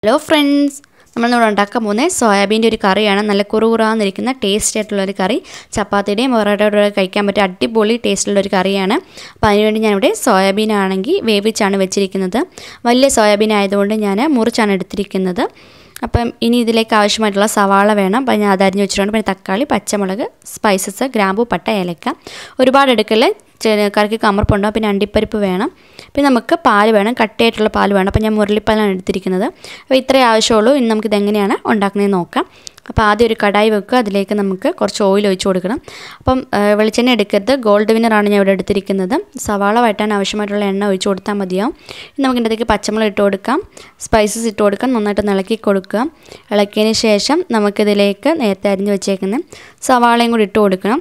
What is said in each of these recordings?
hello friends നമ്മളിവിടെ ഉണ്ടാക്കാൻ പോകുന്നത് സോയാബീൻ്റെ ഒരു കറിയാണ് നല്ല കുറുകുറാന്നിരിക്കുന്ന ടേസ്റ്റ് ആയിട്ടുള്ള ഒരു കറി ചപ്പാത്തിയുടെയും പൊറോട്ടയുടെ കഴിക്കാൻ പറ്റിയ അടിപൊളി ടേസ്റ്റുള്ള ഒരു കറിയാണ് അപ്പോൾ അതിനുവേണ്ടി ഞാനിവിടെ സോയാബീൻ ആണെങ്കിൽ വേവിച്ചാണ് വെച്ചിരിക്കുന്നത് വലിയ സോയാബീൻ ആയതുകൊണ്ട് ഞാൻ മുറിച്ചാണ് എടുത്തിരിക്കുന്നത് അപ്പം ഇനി ഇതിലേക്ക് ആവശ്യമായിട്ടുള്ള സവാള വേണം അപ്പം ഞാൻ അതരിഞ്ഞ് വെച്ചിട്ടുണ്ട് പിന്നെ തക്കാളി പച്ചമുളക് സ്പൈസസ് ഗ്രാമ്പു പട്ട ഏലക്ക ഒരുപാട് എടുക്കല് കറിക്ക് കമർപ്പുണ്ടാവും പിന്നെ അണ്ടിപ്പരിപ്പ് വേണം പിന്നെ നമുക്ക് പാൽ വേണം കട്ടയായിട്ടുള്ള പാൽ വേണം അപ്പം ഞാൻ മുരളിപ്പാലാണ് എടുത്തിരിക്കുന്നത് അപ്പോൾ ഇത്രയേ ആവശ്യമുള്ളൂ ഇനി നമുക്കിത് എങ്ങനെയാണ് ഉണ്ടാക്കുന്നതെന്ന് നോക്കാം അപ്പോൾ ആദ്യം ഒരു കടായി വെക്കുക അതിലേക്ക് നമുക്ക് കുറച്ച് ഓയിൽ ഒഴിച്ച് കൊടുക്കണം അപ്പം വെളിച്ചെണ്ണ എടുക്കരുത് ഗോൾഡ് വിനറാണ് ഞാൻ ഇവിടെ എടുത്തിരിക്കുന്നത് സവാള വഴറ്റാൻ ആവശ്യമായിട്ടുള്ള എണ്ണ ഒഴിച്ച് കൊടുത്താൽ മതിയാവും ഇനി നമുക്ക് ഇതിലേക്ക് പച്ചമുളക് ഇട്ട് കൊടുക്കാം സ്പൈസസ് ഇട്ട് കൊടുക്കാം നന്നായിട്ട് ഇളക്കി കൊടുക്കുക ഇളക്കിയതിന് ശേഷം നമുക്കിതിലേക്ക് നേരത്തെ അരിഞ്ഞ് വെച്ചേക്കുന്ന സവാളയും കൂടി ഇട്ട് കൊടുക്കണം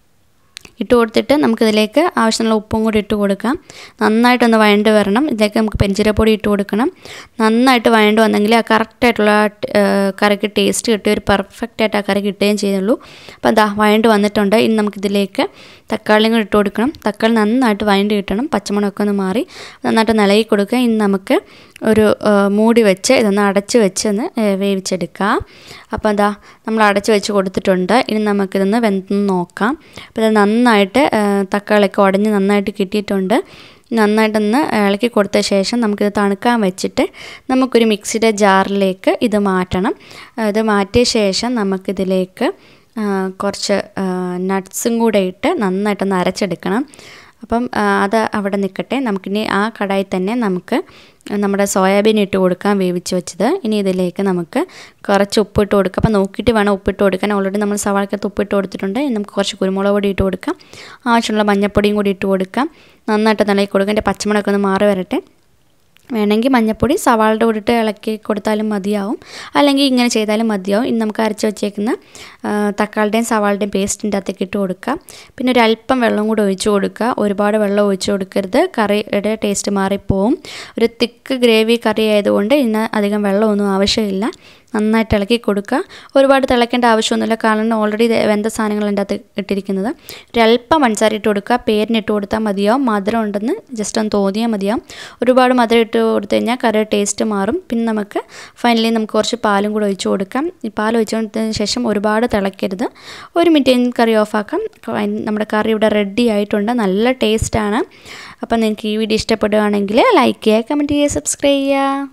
ഇട്ട് കൊടുത്തിട്ട് നമുക്കിതിലേക്ക് ആവശ്യമുള്ള ഉപ്പും കൂടി ഇട്ട് കൊടുക്കാം നന്നായിട്ടൊന്ന് വഴണ്ട് വരണം ഇതിലേക്ക് നമുക്ക് പെഞ്ചിരപ്പൊടി ഇട്ട് കൊടുക്കണം നന്നായിട്ട് വഴണ്ട് വന്നെങ്കിൽ ആ കറക്റ്റായിട്ടുള്ള കറിക്ക് ടേസ്റ്റ് കിട്ടി ഒരു പെർഫെക്റ്റ് ആയിട്ട് ആ കറി കിട്ടുകയും ചെയ്യുള്ളൂ അപ്പോൾ എന്താ വഴണ്ട് വന്നിട്ടുണ്ട് ഇനി നമുക്കിതിലേക്ക് തക്കാളിയും കൂടി ഇട്ട് കൊടുക്കണം തക്കാളി നന്നായിട്ട് വഴണ്ട് കിട്ടണം പച്ചമുളകൊക്കെ ഒന്ന് മാറി നന്നായിട്ട് നിലയി കൊടുക്കുക ഇനി നമുക്ക് ഒരു മൂടി വെച്ച് ഇതൊന്ന് അടച്ച് വെച്ച് ഒന്ന് വേവിച്ചെടുക്കുക അപ്പോൾ എന്താ നമ്മൾ അടച്ച് വെച്ച് കൊടുത്തിട്ടുണ്ട് ഇനി നമുക്കിതൊന്ന് വെന്ത് നോക്കാം അപ്പോൾ ഇത് നന്നായിട്ട് തക്കാളിയൊക്കെ ഉടഞ്ഞ് നന്നായിട്ട് കിട്ടിയിട്ടുണ്ട് നന്നായിട്ടൊന്ന് ഇളക്കി കൊടുത്ത ശേഷം നമുക്കിത് തണുക്കാൻ വെച്ചിട്ട് നമുക്കൊരു മിക്സിയുടെ ജാറിലേക്ക് ഇത് മാറ്റണം ഇത് മാറ്റിയ ശേഷം നമുക്കിതിലേക്ക് കുറച്ച് നട്ട്സും കൂടെ ഇട്ട് നന്നായിട്ടൊന്ന് അരച്ചെടുക്കണം അപ്പം അത് അവിടെ നിൽക്കട്ടെ നമുക്കിനി ആ കടായിൽ തന്നെ നമുക്ക് നമ്മുടെ സോയാബീൻ ഇട്ട് കൊടുക്കാം വേവിച്ച് വെച്ചത് ഇനി ഇതിലേക്ക് നമുക്ക് കുറച്ച് ഉപ്പിട്ട് കൊടുക്കാം അപ്പോൾ നോക്കിയിട്ട് വേണം ഉപ്പിട്ട് കൊടുക്കാൻ ഓൾറെഡി നമ്മൾ സവാളക്കകത്ത് ഉപ്പിട്ട് കൊടുത്തിട്ടുണ്ട് ഇനി നമുക്ക് കുറച്ച് കുരുമുളക് പൊടി ഇട്ട് കൊടുക്കാം ആവശ്യമുള്ള മഞ്ഞൾപ്പൊടിയും കൂടി ഇട്ട് കൊടുക്കാം നന്നായിട്ട് നിലയിൽ കൊടുക്കാം എൻ്റെ പച്ചമുളകൊക്കെ ഒന്ന് മാറി വരട്ടെ വേണമെങ്കിൽ മഞ്ഞൾപ്പൊടി സവാളയുടെ കൂടെ ഇട്ട് ഇളക്കി കൊടുത്താലും മതിയാവും അല്ലെങ്കിൽ ഇങ്ങനെ ചെയ്താലും മതിയാവും ഇനി നമുക്ക് അരച്ച് വെച്ചേക്കുന്ന തക്കാളിയുടെയും സവാളുടെയും പേസ്റ്റിൻ്റെ അകത്തേക്ക് ഇട്ട് കൊടുക്കാം പിന്നെ ഒരു അല്പം വെള്ളം കൂടെ ഒഴിച്ച് കൊടുക്കുക ഒരുപാട് വെള്ളം ഒഴിച്ച് കൊടുക്കരുത് കറിയുടെ ടേസ്റ്റ് മാറിപ്പോവും ഒരു തിക്ക് ഗ്രേവി കറി ആയതുകൊണ്ട് ഇതിന് അധികം വെള്ളമൊന്നും ആവശ്യമില്ല നന്നായിട്ട് ഇളക്കി കൊടുക്കുക ഒരുപാട് തിളയ്ക്കേണ്ട ആവശ്യമൊന്നുമില്ല കാരണം ഓൾറെഡി വെന്ത സാധനങ്ങൾ എൻ്റെ അകത്ത് ഇട്ടിരിക്കുന്നത് ഒരല്പം പഞ്ചസാര ഇട്ട് കൊടുക്കുക പേരിന് ഇട്ട് കൊടുത്താൽ മതിയാവും മധുരം ഉണ്ടെന്ന് ജസ്റ്റ് ഒന്ന് തോന്നിയാൽ മതിയാവും ഒരുപാട് മധുരം ഇട്ട് കൊടുത്തു കഴിഞ്ഞാൽ കറിയുടെ ടേസ്റ്റ് മാറും പിന്നെ നമുക്ക് ഫൈനലി നമുക്ക് കുറച്ച് പാലും കൂടെ ഒഴിച്ച് കൊടുക്കാം ഈ പാൽ ഒഴിച്ച് കൊടുത്തതിന് ശേഷം ഒരുപാട് തിളയ്ക്കരുത് ഒരു മിനിറ്റ് കറി ഓഫാക്കാം നമ്മുടെ കറി ഇവിടെ റെഡി ആയിട്ടുണ്ട് നല്ല ടേസ്റ്റാണ് അപ്പം നിങ്ങൾക്ക് ഈ വീഡിയോ ഇഷ്ടപ്പെടുകയാണെങ്കിൽ ലൈക്ക് ചെയ്യുക കമൻറ്റ് ചെയ്യുക സബ്സ്ക്രൈബ് ചെയ്യുക